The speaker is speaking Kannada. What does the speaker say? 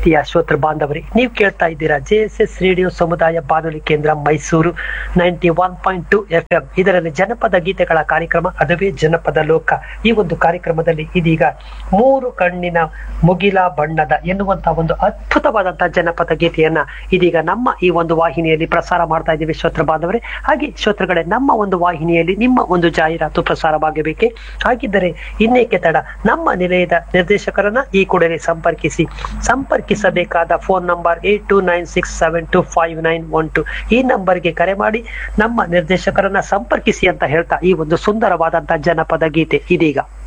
ಪ್ರೀತಿಯ ಶ್ರೋತೃ ಬಾಂಧವರೇ ನೀವು ಕೇಳ್ತಾ ಇದ್ದೀರಾ ಜೆ ಎಸ್ ಎಸ್ ರೇಡಿಯೋ ಸಮುದಾಯ ಬಾನುಲಿ ಕೇಂದ್ರ Mysuru ninety one point two F M ಇದರಲ್ಲಿ ಜನಪದ ಗೀತೆಗಳ ಕಾರ್ಯಕ್ರಮ ಅದುವೇ ಜನಪದ ಲೋಕ ಈ ಒಂದು ಕಾರ್ಯಕ್ರಮದಲ್ಲಿ ಇದೀಗ ಮೂರು ಕಣ್ಣಿನ ಮುಗಿಲ ಬಣ್ಣದ ಎನ್ನುವಂತಹ ಒಂದು ಅದ್ಭುತವಾದಂತಹ ಜನಪದ ಗೀತೆಯನ್ನ ಇದೀಗ ನಮ್ಮ ಈ ಒಂದು ವಾಹಿನಿಯಲ್ಲಿ ಪ್ರಸಾರ ಮಾಡ್ತಾ ಇದ್ದೀವಿ ಶ್ರೋತೃ ಬಾಂಧವರೇ ಹಾಗೆ ಶ್ರೋತೃಗಳೇ ನಮ್ಮ ಒಂದು ವಾಹಿನಿಯಲ್ಲಿ ನಿಮ್ಮ ಒಂದು ಜಾಹೀರಾತು ಪ್ರಸಾರವಾಗಬೇಕೆ ಹಾಗಿದ್ದರೆ ಇನ್ನೇಕೆ ತಡ ನಮ್ಮ ನಿಲಯದ ನಿರ್ದೇಶಕರನ್ನ ಈ ಕೂಡಲೇ ಸಂಪರ್ಕಿಸಿ ಸಂಪರ್ಕಿಸಬೇಕಾದ phone number eight two nine six seven two five nine one two ಈ ನಂಬರ್ಗೆ ಕರೆ ಮಾಡಿ ನಮ್ಮ ನಿರ್ದೇಶಕರನ್ನ ಸಂಪರ್ಕಿಸಿ ಅಂತ ಹೇಳ್ತಾ ಈ ಒಂದು ಸುಂದರವಾದಂತಹ ಜನಪದ ಗೀತೆ ಇದೀಗ